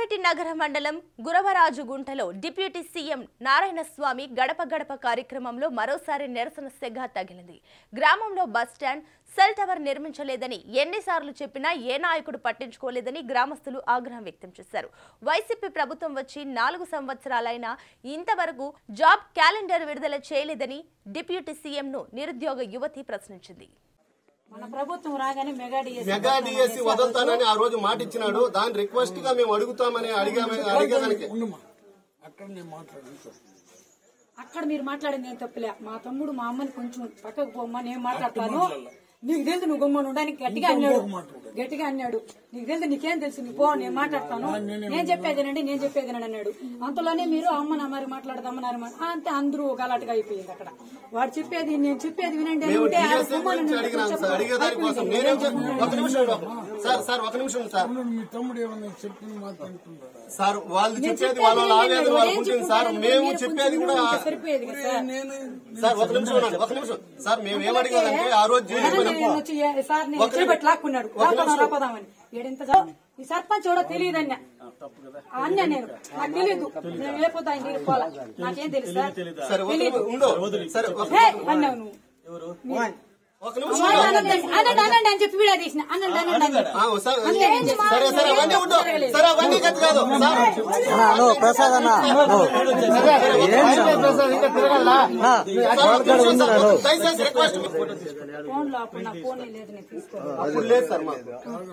కార్వేటి నగర మండలం గురవరాజుగుంటలో deputy CM Narayanaswamy గడప గడప కార్యక్రమంలో మరోసారి నిరసన సెగ తగిలింది గ్రామంలో బస్ స్టాండ్ సెల్ టవర్ నిర్మించలేదని ఎన్నిసార్లు చెప్పినా ఏ నాయకుడు పట్టించుకోలేదని గ్రామస్తులు ఆగ్రహం వ్యక్తం చేశారు వైసీపీ ప్రభుత్వం వచ్చి నాలుగు సంవత్సరాలైనా ఇంతవరకు జాబ్ క్యాలెండర్ విడుదల చేయలేదని డిప్యూటీ సీఎంను నిరుద్యోగ యువతి ప్రశ్నించింది మన ప్రభుత్వం రాగానే మెగా డిఎస్సీ మెగా డిఎస్సి వదులుతానని ఆ రోజు మాట ఇచ్చినాడు దాని రిక్వెస్ట్ గా మేము అడుగుతామని అడిగామే అడిగేదానికి ఉండమ్మా అక్కడ నేను మాట్లాడాను అక్కడ మీరు మాట్లాడింది నేను తప్పులే మా తమ్ముడు మా అమ్మని కొంచెం పక్కకు పోమ్మా నేను మాట్లాడతాను నీకు తెలుసు నువ్వు గమ్మని ఉండడానికి గట్టిగా అన్నాడు గట్టిగా అన్నాడు నీకు తెలుసు నీకేం తెలుసు నువ్వు పో నేను మాట్లాడతాను నేను చెప్పేదేనండి నేను చెప్పేదేనండి అన్నాడు అంతలోనే మీరు అమ్మన మరి మాట్లాడదామన్నారు అంతే అందరూ గలాటగా అయిపోయింది అక్కడ వాడు చెప్పేది నేను చెప్పేది వినండి అని మేము ఉంటే ఆ డిఎస్సి గమ్మున గురించి ఉండి అడిగినాం సార్ చెప్పు. అడిగేదాని కోసం నేనేం చెప్ప- ఒక నిమిషం ఉండు. సార్ సార్ ఒక నిమిషం సార్ మీ తమ్ముడు ఏమన్నా చెప్పిన మాట అంటున్నారా సార్ వాళ్ళు నేను చెప్పేది చెప్పేది వాళ్ళ వినండి. ఆవేదన వాడు వాళ్ళకు ఏం ఉంటుంది సార్ చెప్పుకుంటాడంటే మేము మీరు చెప్పేది కొంచెం కూడా ఉంటే సరిపోయేది కదా సార్. నేను సార్ ఒక నిమిషం ఉండండి, ఒక నిమిషం సార్ మేము ఏమడిగామంటే ఆ రోజు జైలుకి ఆయన పోయినప్పుడు నేను వచ్చి ఏ- సార్ నేను చేపట్టి లాక్కున్నాడు రాపదాం రాపదామని ఏడింత జా- ఈ సర్పంచ్ కూడా తెలియదు అన్న అన్న నేను నాకు తెలియదు నేను లేకపోతే ఆయన దగ్గరికి పోలా నాకేం తెలుసు సార్ సరే ఒక తెలీదు. నిమిషం ఉండు సరే ఒక- హే అన్నావు నువ్వు ఒక నిమిషం అమ్మాయి ఉండు. అనండి, అనండి అనండి అని చెప్పి వీడియో తీసిన అనండి అనండి అని ఆ, సార్, అంతే నేను చెప్పి- సరే సరే అవన్నీ ఉండు సరే అవన్నీ కథ కాదు సార్ నువ్వు ప్రసాద్ అన్న దయచేసి రిక్వెస్ట్ ఫోన్ లో అప్పుడు నా ఫోన్ లేదు నేను తీసుకోను అప్పుడు లేదు సార్ మాకు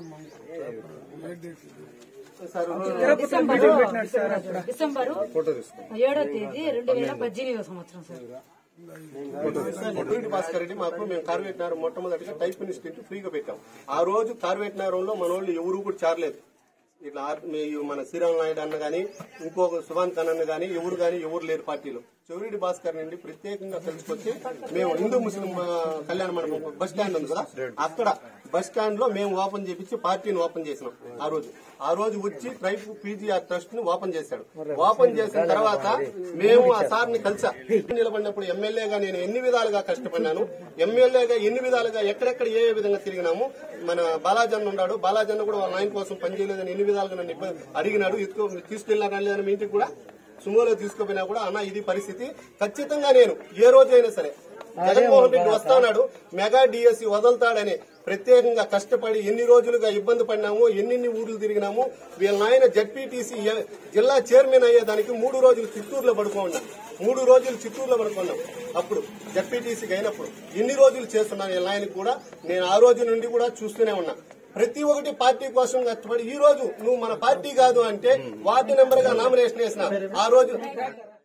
సార్ డిసెంబర్ డిసెంబర్ ఏడో తేదీ రెండు వేల పద్దెనిమిదో సంవత్సరం సార్ డిప్యూటీ భాస్కర్ రెడ్డి మాకు మేము కార్వేటినారు మొట్టమొదటిగా టైప్ ఇన్స్టిట్యూట్ ఫ్రీగా పెట్టాం ఆ రోజు కార్వేటినారంలో మన వాళ్ళు ఎవరు కూడా చేరలేదు ఇట్లా ఆర్- మీ- మన శ్రీరామ్ నాయుడు అన్న గాని ఇంకొక సుభాన్ ఖాన్ అన్న గాని ఎవరు గాని ఎవరు లేరు పార్టీలో చెవిరెడ్డి భాస్కర్ నుండి ప్రత్యేకంగా తెలుసుకొచ్చి మేము హిందూ ముస్లిం ఆ, కళ్యాణ మండపం బస్ స్టాండ్ ఉంది కదా అక్కడ బస్ స్టాండ్ లో మేము ఓపెన్ చేపించి పార్టీని ఓపెన్ చేసినాం ఆ రోజు ఆ రోజు వచ్చి ట్రైబ్ పీజీఆర్ ట్రస్ట్ ని ఓపెన్ చేశాడు ఓపెన్ చేసిన తర్వాత మేము ఆ సార్ ని కలిసా నిలబడినప్పుడు ఎమ్మెల్యేగా నేను ఎన్ని విధాలుగా కష్టపడినాను ఎమ్మెల్యేగా ఎన్ని విధాలుగా ఎక్కడెక్కడ ఏ ఏ విధంగా తిరిగినాము మన బాలాజన్ ఉన్నాడు బాలాజన్ కూడా వాళ్ళ ఆయన కోసం పనిచేయలేదని ఎన్ని విధాలుగా నన్ను ఇబ్బంది అడిగినాడు ఎత్తుకో తీసుకెళ్ళినా లేదని మీ ఇంటికి కూడా సుమోలో తీసుకుపోయినా కూడా అన్న ఇది పరిస్థితి ఖచ్చితంగా నేను ఏ రోజైనా సరే జగన్మోహన్ రెడ్డి వస్తాడు మెగా డిఎస్సి వదులుతాడని ప్రత్యేకంగా కష్టపడి ఎన్ని రోజులుగా ఇబ్బంది పడినాము ఎన్నెన్ని ఊర్లు తిరిగినాము వీళ్ళ నాయన జడ్పీటీసీ జిల్లా చైర్మన్ అయ్యేదానికి మూడు రోజులు చిత్తూరులో పడుకోండా మూడు రోజులు చిత్తూరులో పడుకున్నాం అప్పుడు జడ్పీటీసీకి అయినప్పుడు ఎన్ని రోజులు చేస్తున్నాను వీళ్ళ నాయనకి కూడా నేను ఆ రోజు నుండి కూడా చూస్తూనే ఉన్నా ప్రతి ఒక్కటి పార్టీ కోసం కష్టపడి ఈ రోజు నువ్వు మన పార్టీ కాదు అంటే వార్డు నెంబర్ గా నామినేషన్ వేసిన ఆ రోజు